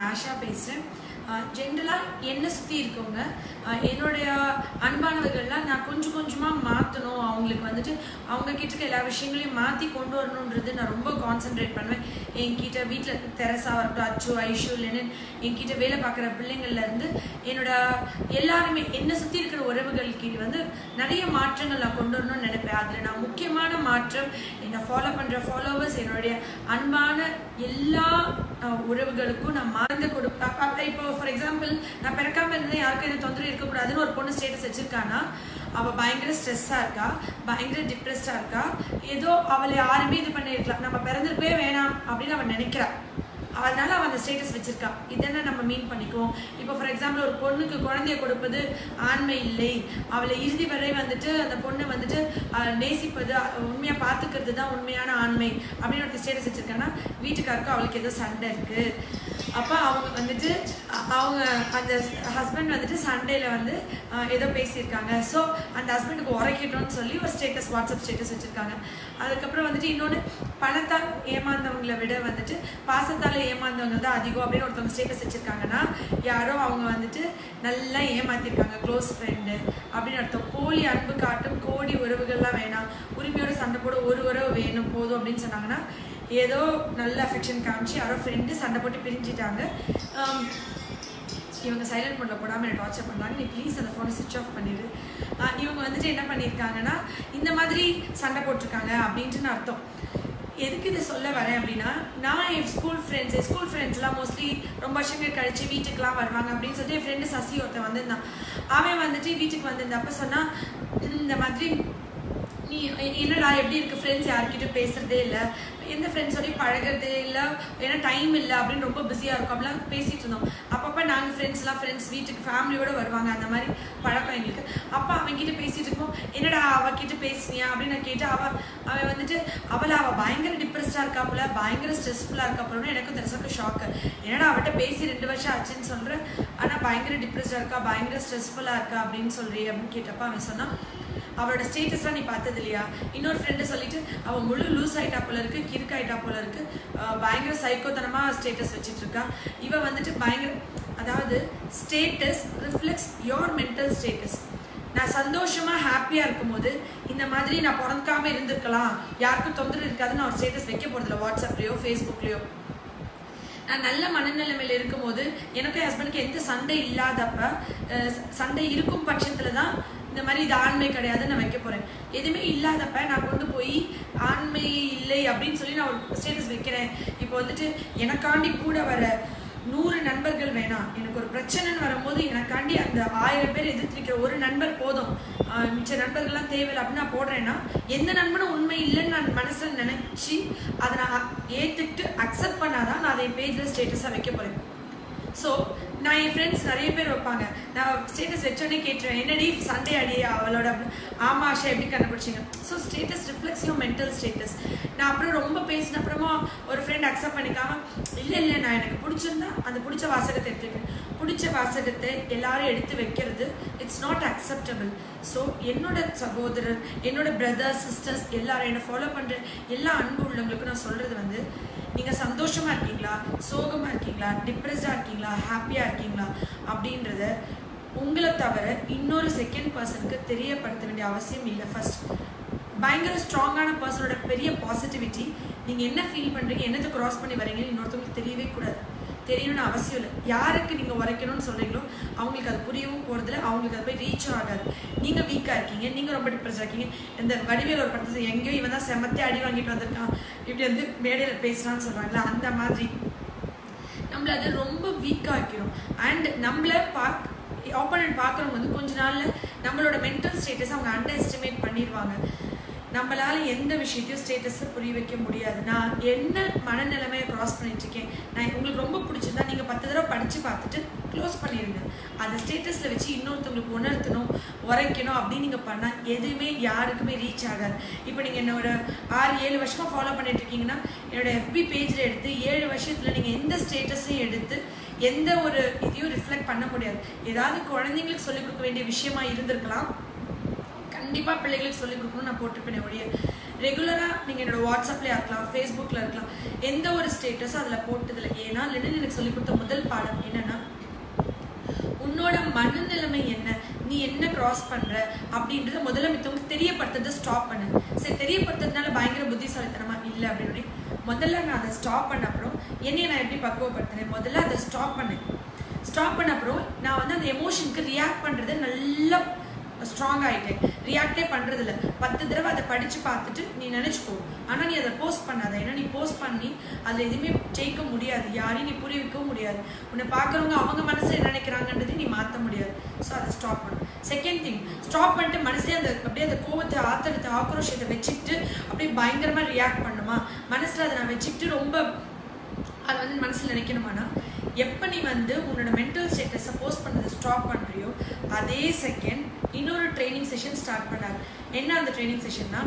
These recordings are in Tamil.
ஆஷா பேசுகிறேன் ஜென்ரலாக என்னை சுற்றி இருக்கவங்க அஹ் என்னுடைய அன்பானவர்கள்லாம் நான் கொஞ்சம் கொஞ்சமாக மாற்றணும் அவங்களுக்கு வந்துட்டு அவங்க கிட்ட இருக்க எல்லா விஷயங்களையும் மாற்றி கொண்டு வரணுன்றது நான் ரொம்ப கான்சென்ட்ரேட் பண்ணுவேன் என்கிட்ட வீட்டில் தெரசா வரட்டும் அச்சு ஐஷு லெனின் என்கிட்ட வேலை பார்க்குற பிள்ளைங்கள்ல இருந்து என்னோட எல்லாருமே என்னை சுற்றி இருக்கிற உறவுகளுக்கு வந்து நிறைய மாற்றங்கள் நான் கொண்டு வரணும்னு நினைப்பேன் அதில் நான் முக்கியமான மாற்றம் என்னை ஃபாலோ பண்ணுற ஃபாலோவர்ஸ் என்னுடைய அன்பான எல்லா அஹ், உறவுகளுக்கும் நான் மறந்து கொடுப்பேன் இப்போ ஃபார் எக்ஸாம்பிள் நான் பிறக்காம இருந்தேன் யாருக்கும் எதுவும் தொந்தரவு இருக்கக்கூடாதுன்னு ஒரு பொண்ணு ஸ்டேட்டஸ் வச்சிருக்கானா அவள் பயங்கர ஸ்ட்ரெஸ்ஸாக இருக்கா பயங்கர டிப்ரெஸ்டாக இருக்கா ஏதோ அவளை யாருமே இது பண்ணியிருக்கலாம் நம்ம பிறந்திருக்கவே வேணாம் அப்படின்னு அவன் நினைக்கிறா அதனால அவன் அந்த ஸ்டேட்டஸ் வச்சிருக்கா இதென்ன நம்ம மீன் பண்ணிக்குவோம் இப்போ ஃபார் எக்ஸாம்பிள் ஒரு பொண்ணுக்கு குழந்தைய கொடுப்பது ஆண்மை இல்லை அவளை இறுதி வரை வந்துட்டு அந்த பொண்ணை வந்துட்டு ஆஹ், நேசிப்பது அஹ், உண்மையா பார்த்துக்கிறது தான் உண்மையான ஆண்மை அப்படின்னு ஒரு ஸ்டேட்டஸ் வச்சிருக்காங்கன்னா வீட்டுக்காருக்கு அவளுக்கு ஏதோ சண்டை இருக்கு அப்போ அவங்க வந்துட்டு அ- அவங்க அந்த ஹஸ்பண்ட் வந்துட்டு சண்டேல வந்து ஆஹ், ஏதோ பேசியிருக்காங்க ஸோ அந்த ஹஸ்பண்டுக்கு உரைக்கட்டும்னு சொல்லி ஒரு ஸ்டேட்டஸ் வாட்ஸ்அப் ஸ்டேட்டஸ் வச்சிருக்காங்க அதுக்கப்புறம் வந்துட்டு இன்னொன்று பணத்தால் ஏமாந்தவங்களை விட வந்துட்டு பாசத்தால் ஏமாந்தவங்க தான் அதிகம் அப்படின்னு ஒருத்தவங்க ஸ்டேட்டஸ் வச்சிருக்காங்கன்னா யாரோ அவங்க வந்துட்டு நல்லா ஏமாத்திருக்காங்க க்ளோஸ் ஃப்ரெண்டு அப்படின்னு அர்த்தம் போலி அன்பு காட்டும் கோடி உறவுகள்லாம் வேணாம் உரிமையோட சண்டை போட ஒரு உறவு வேணும் போதும் அப்படின்னு சொன்னாங்கன்னா ஏதோ நல்ல அஃபெக்ஷன் காமிச்சு யாரோ ஃப்ரெண்டு சண்டை போட்டு பிரிஞ்சிட்டாங்க ஆம், இவங்க சைலண்ட் மோட்ல போடாமல் என்னை டார்ச்சர் பண்ணுறாங்க நீ ப்ளீஸ் அந்த ஃபோனை சுவிச் ஆஃப் பண்ணிடு ஆஹ் இவங்க வந்துட்டு என்ன பண்ணியிருக்காங்கன்னா இந்த மாதிரி சண்டை போட்டிருக்காங்க அப்படின்ட்டுன்னு அர்த்தம் எதுக்கு இதை சொல்ல வரேன் அப்படின்னா நான் என் ஸ்கூல் ஃப்ரெண்ட்ஸ் என் ஸ்கூல் ஃப்ரெண்ட்ஸ்லாம் மோஸ்ட்லி ரொம்ப வருஷங்கள் கழிச்சு வீட்டுக்குலாம் வருவாங்க அப்படின்னு சொல்லிட்டு என் ஃப்ரெண்டு சசி ஒருத்தன் வந்திருந்தான் அவன் வந்துட்டு வீட்டுக்கு வந்திருந்தப்ப சொன்னா இந்த மாதிரி நீ எ- என்னடா எப்படி இருக்கு ஃப்ரெண்ட்ஸ் யார்கிட்ட பேசுறதே இல்லை எந்த ஃப்ரெண்ட்ஸோடய பழகுறதே இல்லை ஏன்னா டைம் இல்லை அப்படின்னு ரொம்ப பிஸியாக இருக்கும் அப்படிலாம் பேசிட்டு இருந்தோம் அப்பப்போ நாங்கள் ஃப்ரெண்ட்ஸ்லாம் ஃப்ரெண்ட்ஸ் வீட்டுக்கு ஃபேமிலியோட வருவாங்க அந்த மாதிரி பழக்கம் எங்களுக்கு அப்போ அவன்கிட்ட பேசிட்டு இருக்கோம் என்னடா அவகிட்ட பேசுனியா அப்படின்னு நான் கேட்டு அவ அவன் வந்துட்டு அவளை அவள் பயங்கர டிப்ரெஸ்டாக இருக்காப்புல பயங்கர ஸ்ட்ரெஸ்ஃபுல்லாக இருக்காப்புலன்னு எனக்கு தெரிசக்கு ஷாக்கு என்னடா அவட்ட பேசி ரெண்டு வருஷம் ஆச்சுன்னு சொல்கிறேன் ஆனால் பயங்கர டிப்ரெஸ்டாக இருக்கா பயங்கர ஸ்ட்ரெஸ்ஃபுல்லாக இருக்கா அப்படின்னு சொல்றீ அப்படின்னு கேட்டப்ப அவன் சொன்னான் அவளோட ஸ்டேட்டஸ்லாம் நீ பார்த்தது இல்லையா இன்னொரு ஃப்ரெண்டு சொல்லிட்டு அவள் முழு லூஸ் ஆயிட்டா போல இருக்கு கிறுக்கு ஆயிட்டா போல இருக்கு அஹ் பயங்கர சைக்கோத்தனமா ஸ்டேட்டஸ் வச்சிட்டு இருக்கா இவ வந்துட்டு பயங்கர அதாவது status reflects your mental status நான் சந்தோஷமா ஹாப்பியா இருக்கும்போது இந்த மாதிரி நான் பிறக்காம இருந்திருக்கலாம் யாருக்கும் தொந்தரவு இருக்காதுன்னு நான் ஒரு ஸ்டேட்டஸ் வைக்க போறதில்ல வாட்ஸ்அப்லயோ ஃபேஸ்புக்லயோ நான் நல்ல மனநிலைமையில இருக்கும்போது எனக்கும் ஹஸ்பண்டுக்கு எந்த சண்டை இல்லாதப்ப அஹ், ச- சண்டை இருக்கும் பட்சத்துல தான் இந்த மாதிரி இது ஆண்மை கிடையாதுன்னு நான் வைக்க போறேன் எதுவுமே இல்லாதப்ப நான் கொண்டு போய் ஆண்மை இல்லை அப்படின்னு சொல்லி நான் ஒரு ஸ்டேட்டஸ் வைக்கிறேன் இப்போ வந்துட்டு எனக்காண்டி கூட வர நூறு நண்பர்கள் வேணாம் எனக்கு ஒரு பிரச்சனைன்னு வரும்போது எனக்காண்டி அந்த ஆயிரம் பேர் எதிர்த்து நிற்கிற ஒரு நண்பர் போதும் ஆஹ் மிச்ச நண்பர்கள்லாம் தேவையில்லை அப்படின்னு நான் போடுறேன்னா எந்த நண்பனும் உண்மை இல்லைன்னு நான் மனசுல நினைச்சு அதை நான் ஏத்துக்கிட்டு அக்செப்ட் பண்ணாதான் நான் அதை பேஜில் ஸ்டேட்டஸாக வைக்க போறேன் ஸோ நான் என் ஃப்ரெண்ட்ஸ் நிறைய பேர் வைப்பாங்க நான் ஸ்டேட்டஸ் வச்சோடனே கேட்டுருவேன் என்னடி சண்டே அடி அவளோட அப்படின்னு. ஆமா ஆஷா எப்படி கண்டுபிடிச்சிங்க so status reflects you mental status நான் அப்புறம் ரொம்ப பேசின அப்புறமா ஒரு ஃப்ரெண்ட் அக்செப்ட் பண்ணிக்காம இல்லை இல்லை நான் எனக்கு பிடிச்சிருந்தா அந்த பிடிச்ச வாசகத்தை எடுத்துருக்கேன் பிடிச்ச வாசகத்தை எல்லாரும் எடுத்து வைக்கிறது இட்ஸ் நாட் அக்செப்டபிள் ஸோ என்னோட சகோதரர் என்னோட பிரதர்ஸ் சிஸ்டர்ஸ் எல்லாரும் என்னை ஃபாலோ பண்ணுற எல்லா அன்பு உள்ளவங்களுக்கும் நான் சொல்றது வந்து நீங்கள் சந்தோஷமா இருக்கீங்களா சோகமா இருக்கீங்களா டிப்ரெஸ்டாக இருக்கீங்களா ஹாப்பியாக இருக்கீங்களா அப்படின்றத உங்களை தவிர இன்னொரு செகண்ட் பர்சனுக்கு தெரியப்படுத்த வேண்டிய அவசியம் இல்லை ஃபர்ஸ்ட் பயங்கர ஸ்ட்ராங்கான பர்சனோட பெரிய பாசிட்டிவிட்டி நீங்கள் என்ன ஃபீல் பண்ணுறீங்க என்னத்தை கிராஸ் பண்ணி வரீங்கன்னு இன்னொருத்தவங்களுக்கு தெரியவே கூடாது தெரியணும்னு அவசியம் இல்லை யாருக்கு நீங்கள் உரைக்கணும்னு சொல்கிறீங்களோ அவங்களுக்கு அது புரியவும் போகிறதில்ல அவங்களுக்கு அது போய் ரீச்சும் ஆகாது நீங்கள் வீக்காக இருக்கீங்க நீங்கள் ரொம்ப டிப்ரெஸ்டாக இருக்கீங்க இந்த வடிவேல் ஒரு படத்தில் எங்கேயோ இவன் தான் செமத்தே அடி வாங்கிட்டு வந்திருக்கான் இப்படி வந்து மேடையில் பேசுகிறான்னு சொல்கிறாங்களா அந்த மாதிரி நம்மள அது ரொம்ப வீக்காக ஆக்கிரும் அண்ட் நம்மள பார்க் ஆப்போனன்ட் பார்க்குறவங்க வந்து கொஞ்ச நாள்ல நம்மளோட மென்டல் ஸ்டேட்டஸ் அவங்க அண்டர் எஸ்டிமேட் பண்ணிடுவாங்க நம்மளால எந்த விஷயத்தையும் ஸ்டேட்டஸை புரிய வைக்க முடியாது நான் என்ன மனநிலைமையை கிராஸ் பண்ணிட்டு இருக்கேன் நான் உங்களுக்கு ரொம்ப பிடிச்சிருந்தா நீங்கள் பத்து தடவை படித்து பார்த்துட்டு க்ளோஸ் பண்ணிடுங்க அந்த ஸ்டேட்டஸில் வச்சு இன்னொருத்தவங்களுக்கு உணர்த்தணும் உரைக்கணும் அப்படின்னு நீங்கள் பண்ணால் எதுவுமே யாருக்குமே ரீச் ஆகாது இப்போ நீங்கள் என்ன ஒரு ஆறு ஏழு வருஷமாக ஃபாலோ பண்ணிட்டு இருக்கீங்கன்னா என்னோட எஃபி பேஜில் எடுத்து ஏழு வருஷத்தில் நீங்கள் எந்த ஸ்டேட்டஸையும் எடுத்து எந்த ஒரு இதையும் ரிஃப்ளெக்ட் பண்ண முடியாது ஏதாவது குழந்தைங்களுக்கு சொல்லிக் கொடுக்க வேண்டிய விஷயமா இருந்திருக்கலாம் கண்டிப்பாக பிள்ளைகளுக்கு சொல்லிக் கொடுக்கணும்னு நான் போட்டிருப்பேனே ஒழிய ரெகுலராக நீங்கள் என்னோட வாட்ஸ்அப்ல இருக்கலாம் ஃபேஸ்புக்கில் இருக்கலாம் எந்த ஒரு ஸ்டேட்டஸும் அதில் போட்டதில்லை ஏன்னா லெனின் எனக்கு சொல்லிக் கொடுத்த முதல் பாடம் என்னன்னா உன்னோட மனநிலைமை என்ன நீ என்ன கிராஸ் பண்ற அப்படின்றத முதல்ல மித்தவங்க தெரியப்படுத்துறதை ஸ்டாப் பண்ணு சரி தெரியப்படுத்துறதுனால பயங்கர புத்திசாலித்தனமா இல்லை அப்படின்னு முதல்ல நான் அதை ஸ்டாப் பண்ண அப்புறம் என்னைய நான் எப்படி பக்குவப்படுத்தினேன் முதல்ல அதை ஸ்டாப் பண்ணேன் ஸ்டாப் பண்ண அப்புறம் நான் வந்து அந்த எமோஷனுக்கு ரியாக்ட் பண்றது நல்லா ஸ்ட்ராங் ஆயிட்டேன் ரியாக்டே பண்றது இல்ல பத்து தடவை அதை படிச்சு பார்த்துட்டு நீ நினைச்சுக்கோ ஆனா நீ அதை போஸ்ட் பண்ணாத ஏன்னா நீ போஸ்ட் பண்ணி அதுல எதுவுமே ஜெயிக்க முடியாது யாரையும் நீ புரிய வைக்கவும் முடியாது உன்னை பாக்குறவங்க அவங்க மனசுல என்ன நினைக்கிறாங்கன்றதை நீ மாத்த முடியாது ஸோ அதை ஸ்டாப் பண்ணு செகண்ட் திங் ஸ்டாப் பண்ணிட்டு மனசுலயே அந்த அப்படியே அந்த கோவத்தை ஆத்திரத்தை ஆக்ரோஷத்தை வச்சுக்கிட்டு அப்படியே பயங்கரமா ரியாக்ட் பண்ணுமா மனசுல அதை நான் வச்சுக்கிட்டு ரொம்ப அதை வந்து மனசில் நினைக்கணுமானா எப்போ நீ வந்து உன்னோட மென்டல் ஸ்டேட்டஸை போஸ்ட் பண்ணதை ஸ்டாப் பண்ணுறியோ அதே செகண்ட் இன்னொரு ட்ரைனிங் செஷன் ஸ்டார்ட் பண்ணாரு என்ன அந்த ட்ரைனிங் செஷன்னா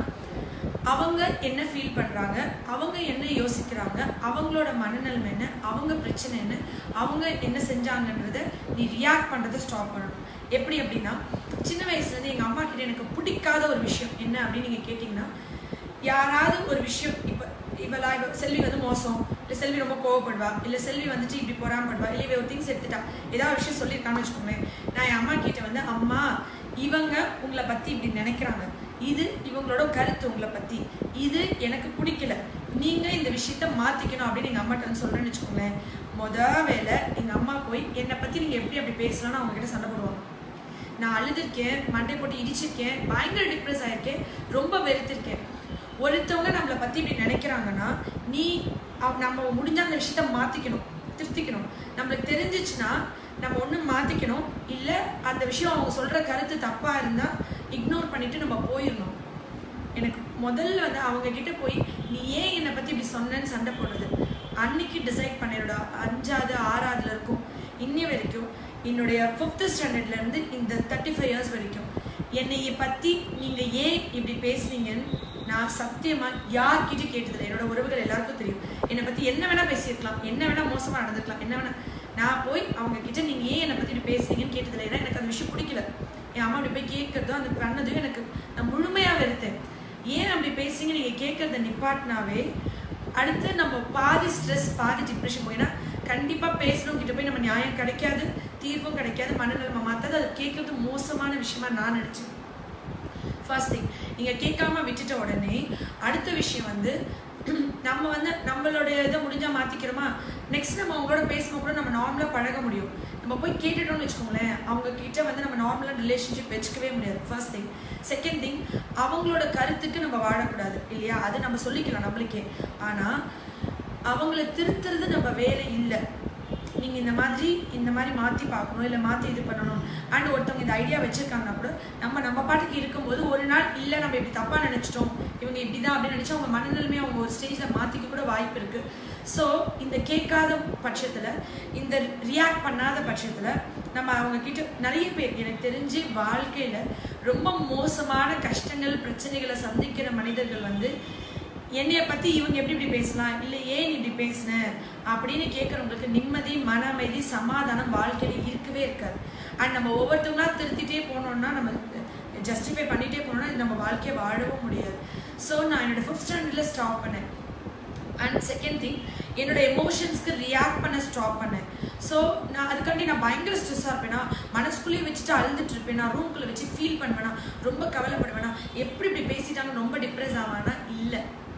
அவங்க என்ன ஃபீல் பண்ணுறாங்க அவங்க என்ன யோசிக்கிறாங்க அவங்களோட மனநிலைமை என்ன அவங்க பிரச்சனை என்ன அவங்க என்ன செஞ்சாங்கன்றத நீ ரியாக்ட் பண்ணுறதை ஸ்டாப் பண்ணணும் எப்படி அப்படின்னா சின்ன வயசுலேருந்து எங்கள் அம்மா கிட்ட எனக்கு பிடிக்காத ஒரு விஷயம் என்ன அப்படின்னு நீங்கள் கேட்டிங்கன்னா யாராவது ஒரு விஷயம் இப்போ இவளா இவ செல்வி வந்து மோசம் இல்லை செல்வி ரொம்ப கோவப்படுவா இல்லை செல்வி வந்துட்டு இப்படி பொறாமப்படுவா இல்லை இவ ஒரு திங்ஸ் எடுத்துட்டா ஏதாவது விஷயம் சொல்லியிருக்கான்னு வச்சுக்கோங்களேன் நான் என் அம்மா கிட்ட வந்து அம்மா இவங்க உங்களை பற்றி இப்படி நினைக்கிறாங்க இது இவங்களோட கருத்து உங்களை பற்றி இது எனக்கு பிடிக்கல நீங்கள் இந்த விஷயத்த மாற்றிக்கணும் அப்படின்னு எங்கள் அம்மாட்ட வந்து சொல்கிறேன்னு வச்சுக்கோங்களேன் மொத வேலை எங்கள் அம்மா போய் என்னை பற்றி நீங்கள் எப்படி அப்படி பேசலாம்னு அவங்க கிட்ட சண்டை போடுவாங்க நான் அழுதுருக்கேன் மண்டை போட்டு இடிச்சிருக்கேன் பயங்கர டிப்ரெஸ் ஆயிருக்கேன் ரொம்ப வெறுத்திருக்கேன் ஒருத்தவங்க நம்மளை பற்றி இப்படி நினைக்கிறாங்கன்னா நீ அவ- நம்ம முடிஞ்ச அந்த விஷயத்த மாற்றிக்கணும் திருத்திக்கணும் நம்மளுக்கு தெரிஞ்சிச்சுன்னா நம்ம ஒன்று மாற்றிக்கணும் இல்லை அந்த விஷயம் அவங்க சொல்கிற கருத்து தப்பாக இருந்தால் இக்னோர் பண்ணிட்டு நம்ம போயிடணும் எனக்கு முதல்ல வந்து அவங்க கிட்ட போய் நீ ஏன் என்னை பற்றி இப்படி சொன்னேன்னு சண்டை போடுறது அன்னைக்கு டிசைட் பண்ணிடுடா அஞ்சாவது ஆறாவதுல இருக்கும் இன்னி வரைக்கும் என்னுடைய ஃபிஃப்த் ஸ்டாண்டர்ட்ல இருந்து இந்த தேர்ட்டி ஃபைவ் இயர்ஸ் வரைக்கும் என்னைய பற்றி நீங்கள் ஏன் இப்படி பேசுறீங்கன்னு நான் சத்தியமா யார்கிட்ட கேட்டதில்லை என்னோட உறவுகள் எல்லாருக்கும் தெரியும் என்னை பற்றி என்ன வேணா பேசியிருக்கலாம் என்ன வேணா மோசமாக நடந்திருக்கலாம் என்ன வேணா நான் போய் அவங்க கிட்ட நீங்கள் ஏன் என்னை பற்றி இப்படி பேசுறீங்கன்னு கேட்டதில்லை ஏன்னா எனக்கு அந்த விஷயம் பிடிக்கல என் அம்மா அப்படி போய் கேட்கறதும் அந்த பண்ணதும் எனக்கு நான் முழுமையாக வெறுத்தேன் ஏன் அப்படி பேசுறீங்க நீங்கள் கேட்கறத நிப்பாட்டினாவே அடுத்து நம்ம பாதி ஸ்ட்ரெஸ் பாதி டிப்ரெஷன் போயினா கண்டிப்பாக பேசுகிறவங்க கிட்ட போய் நம்ம நியாயம் கிடைக்காது தீர்வும் கிடைக்காது மனநிலைமை மாற்றாது அது கேட்கறது மோசமான விஷயமா நான் நினச்சேன் ஃபர்ஸ்ட் திங் நீங்கள் கேட்காம விட்டுட்ட உடனே அடுத்த விஷயம் வந்து நம்ம வந்து நம்மளுடைய இதை முடிஞ்சா மாற்றிக்கிறோமா நெக்ஸ்ட் நம்ம அவங்களோட பேசும்போது கூட நம்ம நார்மலாக பழக முடியும் நம்ம போய் கேட்டுட்டோம்னு வச்சுக்கோங்களேன் அவங்க கிட்ட வந்து நம்ம நார்மலாக ரிலேஷன்ஷிப் வச்சுக்கவே முடியாது ஃபர்ஸ்ட் திங் செகண்ட் திங் அவங்களோட கருத்துக்கு நம்ம வாழக்கூடாது இல்லையா அது நம்ம சொல்லிக்கலாம் நம்மளுக்கே ஆனால் அவங்கள திருத்துறது நம்ம வேலை இல்லை நீங்கள் இந்த மாதிரி இந்த மாதிரி மாற்றி பார்க்கணும் இல்லை மாற்றி இது பண்ணணும் அண்ட் ஒருத்தவங்க இந்த ஐடியா வச்சுருக்காங்கன்னா கூட நம்ம நம்ம பாட்டுக்கு இருக்கும்போது ஒரு நாள் இல்லை நம்ம இப்படி தப்பாக நினச்சிட்டோம் இவங்க இப்படி தான் அப்படின்னு நினச்சா அவங்க மனநிலைமையை அவங்க ஒரு ஸ்டேஜில் மாற்றிக்க கூட வாய்ப்பு இருக்குது ஸோ இந்த கேட்காத பட்சத்தில் இந்த ரியாக்ட் பண்ணாத பட்சத்தில் நம்ம அவங்க கிட்ட நிறைய பேர் எனக்கு தெரிஞ்சு வாழ்க்கையில் ரொம்ப மோசமான கஷ்டங்கள் பிரச்சனைகளை சந்திக்கிற மனிதர்கள் வந்து என்னைய பத்தி இவங்க எப்படி இப்படி பேசலாம் இல்லை ஏன் நீ இப்படி பேசுன அப்படின்னு கேட்குறவங்களுக்கு நிம்மதி மன அமைதி சமாதானம் வாழ்க்கையில இருக்கவே இருக்காது அண்ட் நம்ம ஒவ்வொருத்தவங்களா திருத்திட்டே போனோம்னா நம்ம ஜஸ்டிஃபை பண்ணிட்டே போனோம்னா நம்ம வாழ்க்கையை வாழவும் முடியாது ஸோ நான் என்னோட ஃபிஃப்த் ஸ்டாண்டர்டில் ஸ்டாப் பண்ணேன் அண்ட் செகண்ட் திங் என்னோட எமோஷன்ஸ்க்கு ரியாக்ட் பண்ண ஸ்டாப் பண்ணேன் ஸோ நான் அதுக்காண்டி நான் பயங்கர ஸ்ட்ரெஸ்ஸாக இருப்பேனா மனசுக்குள்ளேயே வச்சுட்டு அழுதுட்டு இருப்பேனா ரூம்குள்ளே வச்சு ஃபீல் பண்ணுவேனா ரொம்ப கவலைப்படுவேனா எப்படி இப்படி பேசிட்டாங்க ரொம்ப டிப்ரெஸ் ஆவானா இல்லை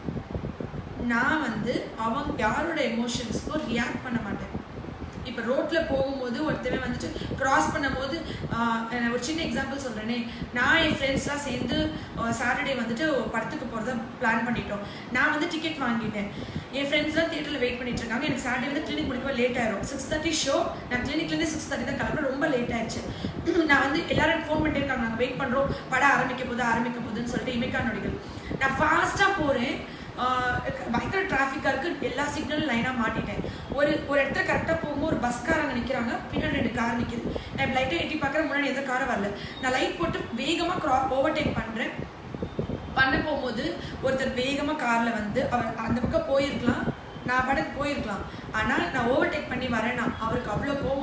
நான் வந்து அவங்க யாரோட எமோஷன்ஸ்க்கும் ரியாக்ட் பண்ண மாட்டேன் இப்போ ரோட்டில் போகும்போது ஒருத்தவன் வந்துட்டு கிராஸ் பண்ணும்போது ஆஹ், நான் ஒரு சின்ன எக்ஸாம்பிள் சொல்கிறேனே நான் என் ஃப்ரெண்ட்ஸ்லாம் சேர்ந்து சாட்டர்டே வந்துட்டு ஒரு படத்துக்கு போகிறத பிளான் பண்ணிட்டோம் நான் வந்து டிக்கெட் வாங்கிட்டேன் என் ஃப்ரெண்ட்ஸ்லாம் தியேட்டரில் வெயிட் பண்ணிட்டு இருக்காங்க எனக்கு சாட்டர்டே வந்து கிளினிக் முடிக்க லேட் ஆயிரும் சிக்ஸ் தேர்ட்டி ஷோ நான் கிளினிக்லேருந்து சிக்ஸ் தேர்ட்டி தான் கிளம்புறேன் ரொம்ப லேட் ஆயிடுச்சு நான் வந்து எல்லாரும் ஃபோன் பண்ணிட்டே இருக்காங்க நாங்கள் வெயிட் பண்ணுறோம் படம் ஆரம்பிக்க போகுது ஆரம்பிக்க போகுதுன்னு சொல்லிட்டு இமைக்கா நொடிகள் நான் ஃபாஸ்ட்டாக போகிறேன் பயங்கர டிராஃபிக்காக இருக்கு எல்லா சிக்னலும் லைனாக மாட்டிட்டேன் ஒரு ஒரு இடத்துல கரெக்டாக போகும்போது ஒரு பஸ்காரங்க நிற்கிறாங்க பின்னாடி ரெண்டு கார் நிற்கிது நான் லைட்டாக எட்டி பார்க்குறேன் முன்னாடி எந்த காரும் வரல நான் லைட் போட்டு வேகமாக க்ரா ஓவர்டேக் பண்ணுறேன் பண்ண போகும்போது ஒருத்தர் வேகமாக காரில் வந்து அவர் அந்த பக்கம் போயிருக்கலாம் நான் படக்கு போயிருக்கலாம் ஆனால் நான் ஓவர்டேக் பண்ணி வரேனா அவருக்கு அவ்வளோ கோவம்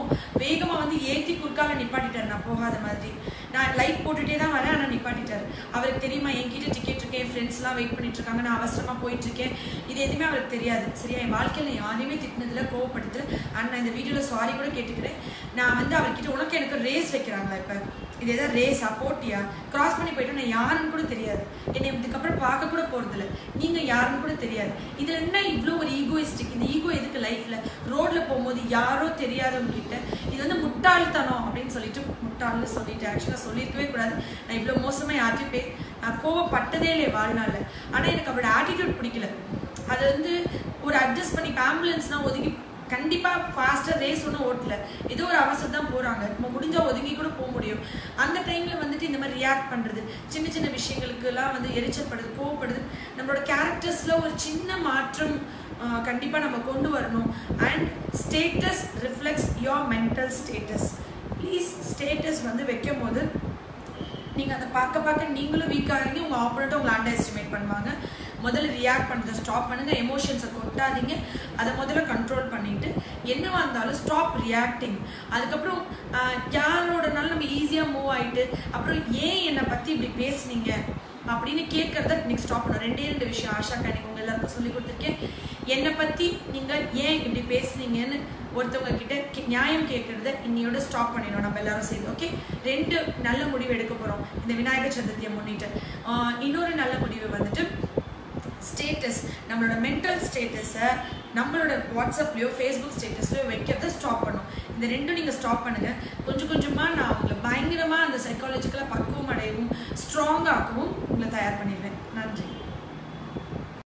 வேகமாக வந்து ஏற்றி குறுக்கால நிப்பாட்டிட்டார் நான் போகாத மாதிரி நான் லைட் போட்டுட்டே தான் வரேன் ஆனால் நிப்பாட்டிட்டார் அவருக்கு தெரியுமா என்கிட்ட டிக்கெட் இருக்கு என் ஃப்ரெண்ட்ஸ்லாம் வெயிட் பண்ணிட்டு இருக்காங்க நான் அவசரமாக போயிட்டு இருக்கேன் இது எதுவுமே அவருக்கு தெரியாது சரியா என் வாழ்க்கையில் யாரையுமே திட்டினதில் கோவப்படுத்துற அண்ட் நான் இந்த வீடியோவில் சாரி கூட கேட்டுக்கிறேன் நான் வந்து அவர்கிட்ட உனக்கு எனக்கு ரேஸ் வைக்கிறாங்களா இப்போ இது எதாவது ரேஸா போட்டியா கிராஸ் பண்ணி போயிட்டு நான் யாருன்னு கூட தெரியாது என்னை இதுக்கப்புறம் பார்க்க கூட போகிறதில்ல நீங்கள் யாருன்னு கூட தெரியாது இதில் என்ன இவ்வளோ ஒரு ஈகோயிஸ்டிக் இந்த ஈகோ எதுக்கு லைஃப்பில் ரோட்டில் போகும்போது யாரோ தெரியாதவங்க கிட்ட இது வந்து முட்டாள்தனம் அப்படின்னு சொல்லிட்டு முட்டாள்னு சொல்லிட்டு ஆக்சுவலாக சொல்லியிருக்கவே கூடாது நான் இவ்வளோ மோசமாக யார்ட்டையும் பே நான் கோவப்பட்டதே இல்லை வாழ்நாளில் ஆனால் எனக்கு அவரோட ஆட்டிடியூட் பிடிக்கல அது வந்து ஒரு அட்ஜஸ்ட் பண்ணி ஆம்புலன்ஸ்னால் ஒதுங்கி கண்டிப்பாக ஃபாஸ்ட்டாக ரேஸ் ஒன்றும் ஓட்டல ஏதோ ஒரு அவசரம் தான் போகிறாங்க நம்ம முடிஞ்சால் ஒதுங்கி கூட போக முடியும் அந்த டைமில் வந்துட்டு இந்த மாதிரி ரியாக்ட் பண்ணுறது சின்ன சின்ன விஷயங்களுக்கெல்லாம் வந்து எரிச்சல்படுது கோவப்படுது நம்மளோட கேரக்டர்ஸில் ஒரு சின்ன மாற்றம் கண்டிப்பாக நம்ம கொண்டு வரணும் and status reflects your mental status please status வந்து வைக்கும் போது நீங்கள் அதை பார்க்க பார்க்க நீங்களும் வீக் ஆகிறீங்க உங்கள் ஆப்போனண்ட்டும் உங்களை அண்டர் எஸ்டிமேட் பண்ணுவாங்க முதல்ல ரியாக்ட் பண்ணுறதை ஸ்டாப் பண்ணுங்கள் எமோஷன்ஸை கொட்டாதீங்க அதை முதல்ல கண்ட்ரோல் பண்ணிட்டு என்னவா இருந்தாலும் ஸ்டாப் ரியாக்டிங் அதுக்கப்புறம் யாரோடனாலும் நம்ம ஈஸியாக மூவ் ஆகிட்டு அப்புறம் ஏன் என்னை பற்றி இப்படி பேசுனீங்க அப்படின்னு கேட்கறத நீங்கள் ஸ்டாப் பண்ணணும் ரெண்டே ரெண்டு விஷயம் ஆஷா எனக்கு உங்கள் எல்லாருக்கும் சொல்லி கொடுத்துருக்கேன் என்னை பற்றி நீங்கள் ஏன் இப்படி பேசுனீங்கன்னு ஒருத்தவங்க கிட்ட நியாயம் கேட்கறத இன்னையோட ஸ்டாப் பண்ணிடும் நம்ம எல்லாரும் சேர்ந்து ஓகே ரெண்டு நல்ல முடிவு எடுக்க போகிறோம் இந்த விநாயகர் சதுர்த்தியை முன்னிட்டு இன்னொரு நல்ல முடிவு வந்துட்டு ஸ்டேட்டஸ் நம்மளோட மென்டல் ஸ்டேட்டஸை நம்மளோட வாட்ஸ்அப்லேயோ ஃபேஸ்புக் ஸ்டேட்டஸ்லையோ வைக்கிறத ஸ்டாப் பண்ணும் இந்த ரெண்டும் நீங்கள் ஸ்டாப் பண்ணுங்கள் கொஞ்சம் கொஞ்சமாக நான் உங்களை பயங்கரமாக அந்த சைக்காலஜிக்கலாக பக்குவம் அடையவும் ஸ்ட்ராங்காகவும் உங்களை தயார் பண்ணிடுவேன்